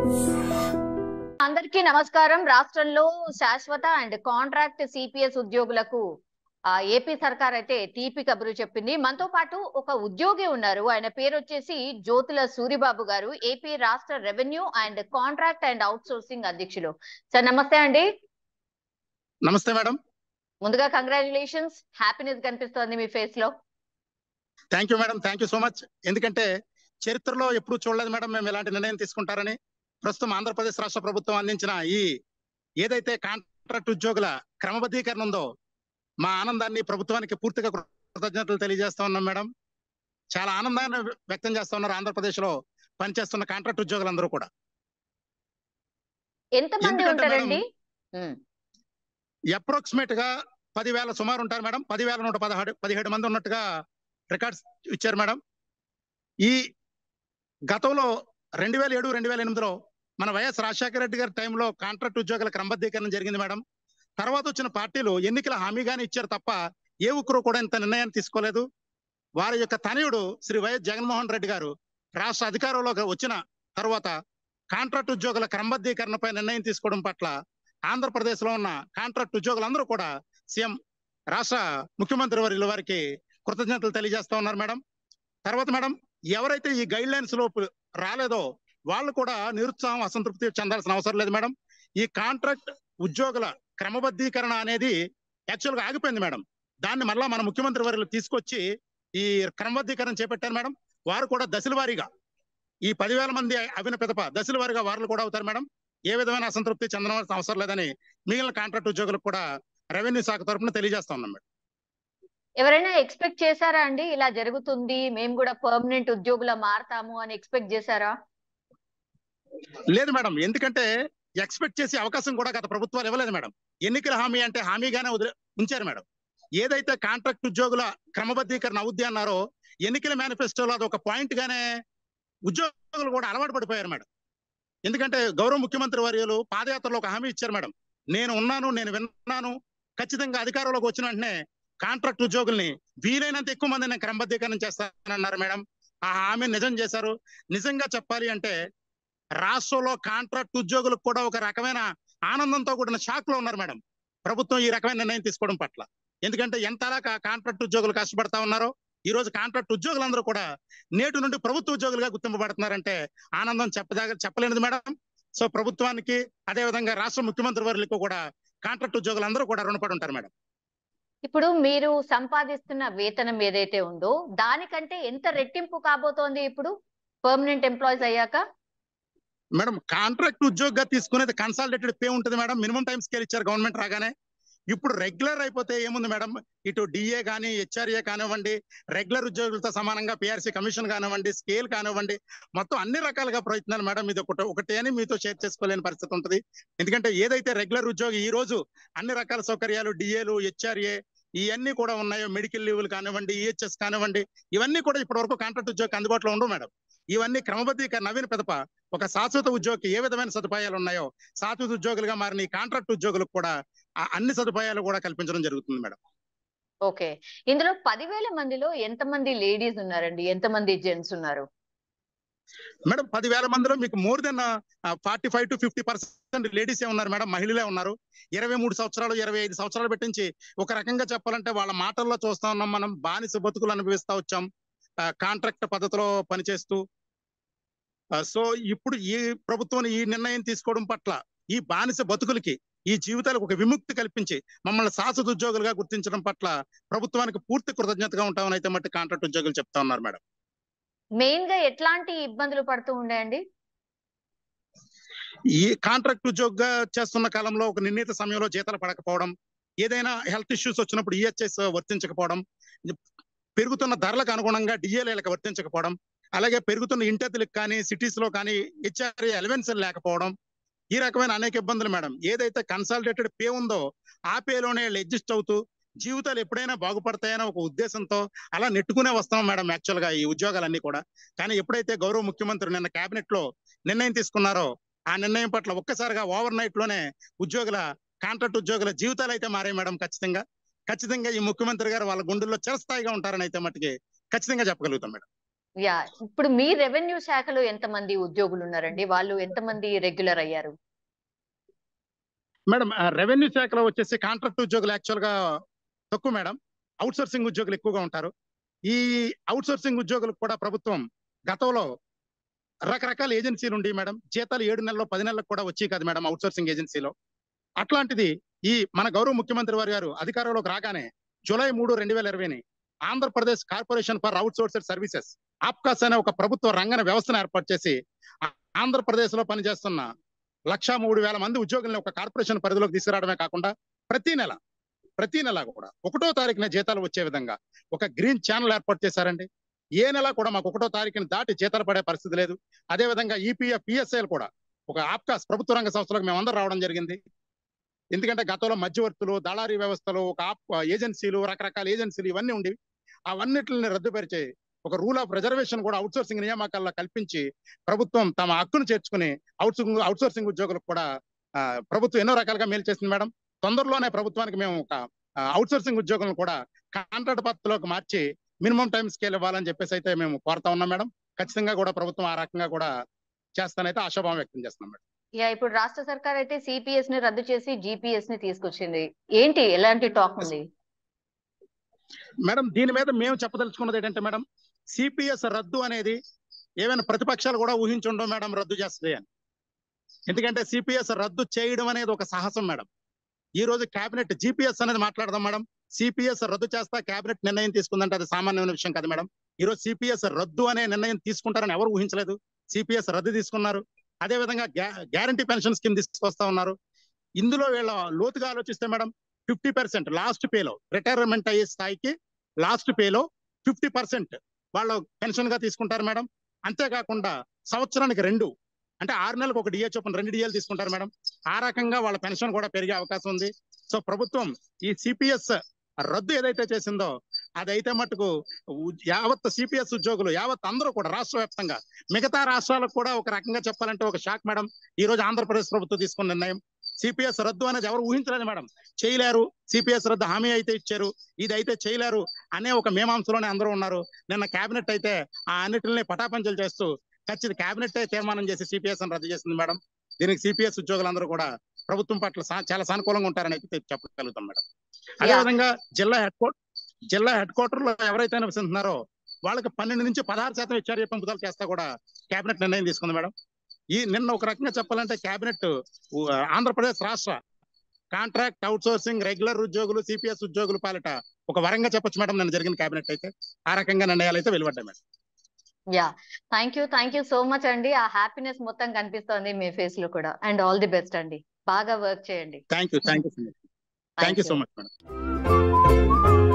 అందరికీ నమస్కారం రాష్ట్రంలో శాశ్వత అండ్ కాంట్రాక్ట్ సిపిఎస్ ఉద్యోగులకు ఆ ఏపీ సర్కార్ అయితే తీపి కబురు చెప్పింది మనతో పాటు ఒక ఉద్యోగి ఉన్నారు ఆయన పేరు వచ్చేసి జ్యోతుల సూరిబాబు గారు ఏపీ రాష్ట్ర revenue and contract and outsourcing అధ్యక్షులు సార్ నమస్తే అండి నమస్తే మేడం ముందుగా కంగ్రాచులేషన్స్ హ్యాపీనెస్ కనిపిస్తోంది మీ ఫేస్ లో thank you madam thank you so much ఎందుకంటే చరిత్రలో ఎప్పుడు చూడలేదు మేడం మేము ఇలాంటి నిర్ణయం తీసుకుంటారని ప్రస్తుతం ఆంధ్రప్రదేశ్ రాష్ట్ర ప్రభుత్వం అందించిన ఈ ఏదైతే కాంట్రాక్ట్ ఉద్యోగుల క్రమబద్ధీకరణ ఉందో మా ఆనందాన్ని ప్రభుత్వానికి పూర్తిగా కృతజ్ఞతలు తెలియజేస్తా ఉన్నాం మేడం చాలా ఆనందాన్ని వ్యక్తం చేస్తా ఉన్నారు ఆంధ్రప్రదేశ్ లో పనిచేస్తున్న కాంట్రాక్ట్ ఉద్యోగులందరూ కూడా ఎంత మంది ఎందుకంటే ఉంటారండి ఉమ్, అప్రాక్సిమేట్ గా పదివేల సుమారు ఉంటారు మేడం పదివేల నూట పదహారు పదిహేడు మంది ఉన్నట్టుగా రికార్డ్స్ ఇచ్చారు మేడం ఈ గతంలో రెండు వేల ఏడు రెండు వేల ఎనిమిదిలో మన వైఎస్ రాజశేఖర రెడ్డి గారి టైంలో కాంట్రాక్ట్ ఉద్యోగుల క్రమబద్ధీకరణ జరిగింది మేడం తర్వాత వచ్చిన పార్టీలు ఎన్నికల హామీగానే ఇచ్చారు తప్ప ఏ ఒక్కరు కూడా ఇంత నిర్ణయాన్ని తీసుకోలేదు వారి యొక్క తనయుడు శ్రీ వైఎస్ జగన్మోహన్ రెడ్డి గారు రాష్ట్ర అధికారంలోకి వచ్చిన తర్వాత కాంట్రాక్ట్ ఉద్యోగుల క్రమబద్ధీకరణపై నిర్ణయం తీసుకోవడం పట్ల ఆంధ్రప్రదేశ్ లో ఉన్న కాంట్రాక్ట్ ఉద్యోగులందరూ కూడా సీఎం రాష్ట్ర ముఖ్యమంత్రి వర్యుల వారికి కృతజ్ఞతలు తెలియజేస్తా ఉన్నారు మేడం తర్వాత మేడం ఎవరైతే ఈ గైడ్ లైన్స్ లోపు రాలేదో వాళ్ళు కూడా నిరుత్సాహం అసంతృప్తి చెందాల్సిన అవసరం లేదు మేడం ఈ కాంట్రాక్ట్ ఉద్యోగుల క్రమబద్ధీకరణ అనేది యాక్చువల్ గా ఆగిపోయింది మేడం దాన్ని మళ్ళా మన ముఖ్యమంత్రి వర్యులు తీసుకొచ్చి ఈ క్రమబద్ధీకరణ చేపట్టారు మేడం వారు కూడా దశల వారీగా ఈ పదివేల మంది అవిన పిదప దశల వారీగా వారు కూడా అవుతారు మేడం ఏ విధమైన అసంతృప్తి చెందవలసిన అవసరం లేదని మిగిలిన కాంట్రాక్ట్ ఉద్యోగులకు కూడా రెవెన్యూ శాఖ తరఫున తెలియజేస్తా ఉన్నాం మేడం ఎవరైనా ఎక్స్పెక్ట్ చేశారా అండి ఇలా జరుగుతుంది మేము కూడా పర్మనెంట్ ఉద్యోగుల మారతాము అని ఎక్స్పెక్ట్ చేశారా లేదు మేడం ఎందుకంటే ఎక్స్పెక్ట్ చేసే అవకాశం కూడా గత ప్రభుత్వాలు ఇవ్వలేదు మేడం ఎన్నికల హామీ అంటే హామీగానే వదిలే ఉంచారు మేడం ఏదైతే కాంట్రాక్ట్ ఉద్యోగుల క్రమబద్ధీకరణ అవుద్ది అన్నారో ఎన్నికల మేనిఫెస్టోలో అది ఒక పాయింట్ గానే ఉద్యోగులు కూడా అలవాటు పడిపోయారు మేడం ఎందుకంటే గౌరవ ముఖ్యమంత్రి వర్యులు పాదయాత్రలో ఒక హామీ ఇచ్చారు మేడం నేను ఉన్నాను నేను విన్నాను ఖచ్చితంగా అధికారంలోకి వచ్చిన వెంటనే కాంట్రాక్ట్ ఉద్యోగుల్ని వీలైనంత ఎక్కువ మంది నేను క్రమబద్ధీకరణ చేస్తానన్నారు మేడం ఆ హామీ నిజం చేశారు నిజంగా చెప్పాలి అంటే రాష్ట్రంలో కాంట్రాక్ట్ ఉద్యోగులకు కూడా ఒక రకమైన ఆనందంతో కూడిన షాక్ లో ఉన్నారు మేడం ప్రభుత్వం ఈ రకమైన నిర్ణయం తీసుకోవడం పట్ల ఎందుకంటే ఎంతలా కా- కాంట్రాక్ట్ ఉద్యోగులు కష్టపడతా ఉన్నారో ఈ రోజు కాంట్రాక్ట్ ఉద్యోగులందరూ కూడా నేటి నుండి ప్రభుత్వ ఉద్యోగులుగా గుర్తింపబడుతున్నారంటే ఆనందం చెప్పదాగ చెప్పలేనిది మేడం సో ప్రభుత్వానికి అదే విధంగా రాష్ట్ర ముఖ్యమంత్రి వర్లకు కూడా కాంట్రాక్ట్ ఉద్యోగులందరూ కూడా రుణపడి ఉంటారు మేడం ఇప్పుడు మీరు సంపాదిస్తున్న వేతనం ఏదైతే ఉందో దానికంటే ఎంత రెట్టింపు కాబోతోంది ఇప్పుడు పర్మనెంట్ ఎంప్లాయీస్ అయ్యాక మేడం కాంట్రాక్ట్ ఉద్యోగిగా తీసుకునేది కన్సాలిడేటెడ్ పే ఉంటుంది మేడం మినిమం టైం స్కేల్ ఇచ్చారు గవర్నమెంట్ రాగానే ఇప్పుడు రెగ్యులర్ అయిపోతే ఏముంది మేడం ఇటు డిఏ కానీ హెచ్ఆర్ఏ కానివ్వండి రెగ్యులర్ ఉద్యోగులతో సమానంగా పిఆర్సీ కమిషన్ కానివ్వండి స్కేల్ కానివ్వండి మొత్తం అన్ని రకాలుగా ప్రయత్నాలు మేడం ఇది ఒకటి ఒకటి అని మీతో షేర్ చేసుకోలేని పరిస్థితి ఉంటుంది ఎందుకంటే ఏదైతే రెగ్యులర్ ఉద్యోగి ఈ రోజు అన్ని రకాల సౌకర్యాలు డిఏలు హెచ్ఆర్ఏ ఇవన్నీ కూడా ఉన్నాయో మెడికల్ లీవ్లు కానివ్వండి ఈహెచ్ఎస్ కానివ్వండి ఇవన్నీ కూడా ఇప్పటి వరకు కాంట్రాక్ట్ ఉద్యోగి అందుబాటులో ఉండవు మేడం ఇవన్నీ క్రమబద్ధీకరణ నవీన పెదప ఒక శాశ్వత ఉద్యోగికి ఏ విధమైన సదుపాయాలు ఉన్నాయో శాశ్వత ఉద్యోగులుగా మారిన ఈ కాంట్రాక్ట్ ఉద్యోగులకు కూడా ఆ అన్ని సదుపాయాలు కూడా కల్పించడం జరుగుతుంది మేడం ఓకే ఇందులో పదివేల మందిలో ఎంతమంది లేడీస్ ఉన్నారండి ఎంతమంది జెంట్స్ ఉన్నారు మేడం పదివేల మందిలో మీకు more than forty five to fifty percent లేడీసే ఉన్నారు మేడం మహిళలే ఉన్నారు ఇరవై మూడు సంవత్సరాలు ఇరవై ఐదు సంవత్సరాలు పెట్టించి ఒక రకంగా చెప్పాలంటే వాళ్ళ మాటల్లో చూస్తా ఉన్నాం మనం బానిస బతుకులు అనుభవిస్తా వచ్చాం కాంట్రాక్ట్ పద్ధతిలో పనిచేస్తూ సో ఇప్పుడు ఈ ప్రభుత్వం ఈ నిర్ణయం తీసుకోవడం పట్ల ఈ బానిస బతుకులకి ఈ జీవితాలకు ఒక విముక్తి కల్పించి మమ్మల్ని శాశ్వత ఉద్యోగులుగా గుర్తించడం పట్ల ప్రభుత్వానికి పూర్తి కృతజ్ఞతగా ఉంటామని అయితే మట్టి కాంట్రాక్ట్ ఉద్యోగులు చెప్తా ఉన్నారు మేడం మెయిన్ గా ఎట్లాంటి ఇబ్బందులు పడుతూ ఉండేయండి ఈ కాంట్రాక్ట్ ఉద్యోగిగా చేస్తున్న కాలంలో ఒక నిర్ణీత సమయంలో జీతాలు పడకపోవడం ఏదైనా హెల్త్ ఇష్యూస్ వచ్చినప్పుడు ఈహెచ్ఎస్ వర్తించకపోవడం పెరుగుతున్న ధరలకు అనుగుణంగా డిఏలకు వర్తించకపోవడం అలాగే పెరుగుతున్న ఇంటెత్తులకు కానీ సిటీస్ లో కానీ హెచ్ఆర్ఏ అలవెన్స్ లేకపోవడం ఈ రకమైన అనేక ఇబ్బందులు మేడం ఏదైతే కన్సాలిడేటెడ్ పే ఉందో ఆ పేలోనే అడ్జస్ట్ అవుతూ జీవితాలు ఎప్పుడైనా బాగుపడతాయనే ఒక ఉద్దేశంతో అలా నెట్టుకునే వస్తాం మేడం యాక్చువల్ గా ఈ ఉద్యోగాలన్నీ కూడా కానీ ఎప్పుడైతే గౌరవ ముఖ్యమంత్రి నిన్న కేబినెట్ లో నిర్ణయం తీసుకున్నారో ఆ నిర్ణయం పట్ల ఒక్కసారిగా ఓవర్ నైట్ లోనే ఉద్యోగుల కాంట్రాక్ట్ ఉద్యోగుల జీవితాలు అయితే మారాయి మేడం ఖచ్చితంగా ఖచ్చితంగా ఈ ముఖ్యమంత్రి గారు వాళ్ళ గుండెల్లో చిరస్థాయిగా ఉంటారని అయితే మట్టుకి ఖచ్చితంగా చెప్పగలుగుతాం మేడం యా ఇప్పుడు మీ రెవెన్యూ శాఖలో ఎంతమంది ఉద్యోగులు ఉన్నారండి వాళ్ళు ఎంతమంది రెగ్యులర్ అయ్యారు మేడం రెవెన్యూ శాఖలో వచ్చేసి కాంట్రాక్ట్ ఉద్యోగులు యాక్చువల్ గా తక్కువ మేడం అవుట్ సోర్సింగ్ ఉద్యోగులు ఎక్కువగా ఉంటారు ఈ అవుట్ సోర్సింగ్ ఉద్యోగులకు కూడా ప్రభుత్వం గతంలో రకరకాల ఏజెన్సీలు ఉండి మేడం జీతాలు ఏడు నెలల్లో పది నెలలకు కూడా వచ్చి కాదు మేడం అవుట్ సోర్సింగ్ ఏజెన్సీలో అట్లాంటిది ఈ మన గౌరవ ముఖ్యమంత్రి వారి గారు అధికారంలోకి రాగానే జూలై మూడు రెండు వేల ఇరవైని Andhra Pradesh corporation for outsourced services APCOS అనే ఒక ప్రభుత్వ రంగన వ్యవస్థను ఏర్పాటు చేసి ఆ- ఆంధ్రప్రదేశ్ లో పనిచేస్తున్న లక్షా మూడు వేల మంది ఉద్యోగుల్ని ఒక కార్పొరేషన్ పరిధిలోకి తీసుకురావడమే కాకుండా ప్రతి నెల ప్రతి నెల కూడా ఒకటో తారీఖున జీతాలు వచ్చే విధంగా ఒక గ్రీన్ ఛానల్ ఏర్పాటు చేశారండి ఏ నెల కూడా మాకు ఒకటో తారీఖున దాటి జీతాలు పడే పరిస్థితి లేదు అదే విధంగా ఈపీఎఫ్ పిఎస్ఐలు కూడా ఒక ఆప్కాస్ ప్రభుత్వ రంగ సంస్థలకు మేమందరం రావడం జరిగింది ఎందుకంటే గతంలో మధ్యవర్తులు దళారీ వ్యవస్థలు ఒక ఆప్ ఏజెన్సీలు రకరకాల ఏజెన్సీలు ఇవన్నీ ఉండేవి అవన్నిటిని రద్దుపరిచే ఒక రూల్ ఆఫ్ రిజర్వేషన్ కూడా అవుట్సోర్సింగ్ నియామకాల్లో కల్పించి ప్రభుత్వం తమ హక్కును చేర్చుకుని అవుట్సోర్సింగ్ అవుట్సోర్సింగ్ ఉద్యోగులకు కూడా ఆ, ప్రభుత్వం ఎన్నో రకాలుగా మేలు చేసింది మేడం తొందరలోనే ప్రభుత్వానికి మేము ఒక అవుట్సోర్సింగ్ ఉద్యోగులను కూడా కాంట్రాక్ట్ పద్ధతిలోకి మార్చి మినిమం టైం స్కేల్ ఇవ్వాలని చెప్పేసి అయితే మేము కోరుతా ఉన్నాం మేడం ఖచ్చితంగా కూడా ప్రభుత్వం ఆ రకంగా కూడా చేస్తానైతే ఆశాభావం వ్యక్తం చేస్తున్నాం మేడం యా ఇప్పుడు రాష్ట్ర సర్కార్ అయితే సిపిఎస్ ని రద్దు చేసి జిపిఎస్ ని తీసుకొచ్చింది ఏంటి ఎలాంటి టాక్ ఉంది మేడం దీని మీద మేము చెప్పదలుచుకున్నది ఏంటంటే మేడం సిపిఎస్ రద్దు అనేది ఏమైనా ప్రతిపక్షాలు కూడా ఊహించుండవు మేడం రద్దు చేస్తుంది అని ఎందుకంటే సిపిఎస్ రద్దు చేయడం అనేది ఒక సాహసం మేడం ఈ రోజు కేబినెట్ జిపిఎస్ అనేది మాట్లాడదాం మేడం సిపిఎస్ రద్దు చేస్తా కేబినెట్ నిర్ణయం తీసుకుందంటే అది సామాన్యమైన విషయం కాదు మేడం ఈ రోజు సిపిఎస్ రద్దు అనే నిర్ణయం తీసుకుంటారని ఎవరు ఊహించలేదు సిపిఎస్ రద్దు తీసుకున్నారు అదే విధంగా గ్యారంటీ పెన్షన్ స్కీమ్ తీసుకొస్తా ఉన్నారు ఇందులో వీళ్ళ లోతుగా ఆలోచిస్తే మేడం ఫిఫ్టీ పర్సెంట్ లాస్ట్ పేలో రిటైర్మెంట్ అయ్యే స్థాయికి లాస్ట్ పేలో ఫిఫ్టీ పర్సెంట్ వాళ్ళు పెన్షన్ గా తీసుకుంటారు మేడం అంతేకాకుండా సంవత్సరానికి రెండు అంటే ఆరు నెలలకు ఒక డిఏ చొప్పున రెండు డిఏలు తీసుకుంటారు మేడం ఆ రకంగా వాళ్ళ పెన్షన్ కూడా పెరిగే అవకాశం ఉంది సో ప్రభుత్వం ఈ సిపిఎస్ రద్దు ఏదైతే చేసిందో అదైతే మటుకు ఉ- యావత్ సిపిఎస్ ఉద్యోగులు యావత్ అందరూ కూడా రాష్ట్ర వ్యాప్తంగా మిగతా రాష్ట్రాలకు కూడా ఒక రకంగా చెప్పాలంటే ఒక షాక్ మేడం ఈ రోజు ఆంధ్రప్రదేశ్ ప్రభుత్వం తీసుకున్న నిర్ణయం సిపిఎస్ రద్దు అనేది ఎవరు ఊహించలేదు మేడం చేయలేరు సిపిఎస్ రద్దు హామీ అయితే ఇచ్చారు ఇది అయితే చేయలేరు అనే ఒక మీమాంసలోనే అందరూ ఉన్నారు నిన్న కేబినెట్ అయితే ఆ అన్నిటిని పటాపంచలు చేస్తూ ఖచ్చిత కేబినెట్ తీర్మానం చేసి సిపిఎస్ రద్దు చేసింది మేడం దీనికి సిపిఎస్ ఉద్యోగులందరూ కూడా ప్రభుత్వం పట్ల సా- చాలా సానుకూలంగా ఉంటారని అయితే చెప్పగలుగుతాం మేడం అదే Yeah. విధంగా జిల్లా హెడ్ క్వార్టర్ జిల్లా హెడ్ క్వార్టర్ లో ఎవరైతే నివసిస్తున్నారో వాళ్ళకి పన్నెండు నుంచి పదహారు శాతం హెచ్ఆర్ఏ పెంపుదల చేస్తా కూడా కేబినెట్ నిర్ణయం తీసుకుంది మేడం ఈ నిన్న ఒక రకంగా చెప్పాలంటే కేబినెట్ ఉ- ఆంధ్రప్రదేశ్ రాష్ట్ర కాంట్రాక్ట్ అవుట్ సోర్సింగ్ రెగ్యులర్ ఉద్యోగులు సిపిఎస్ ఉద్యోగులు పాలిట ఒక వరంగా చెప్పొచ్చు మేడం నిన్న జరిగిన కేబినెట్ అయితే ఆ రకంగా నిర్ణయాలు అయితే వెలువడ్డాయి madam ya thank you thank you so much అండి ఆ హ్యాపీనెస్ మొత్తం కనిపిస్తోంది మీ ఫేస్ లో కూడా అండ్ ఆల్ ది బెస్ట్ అండి బాగా వర్క్ చేయండి thank you thank you so much thank you so much madam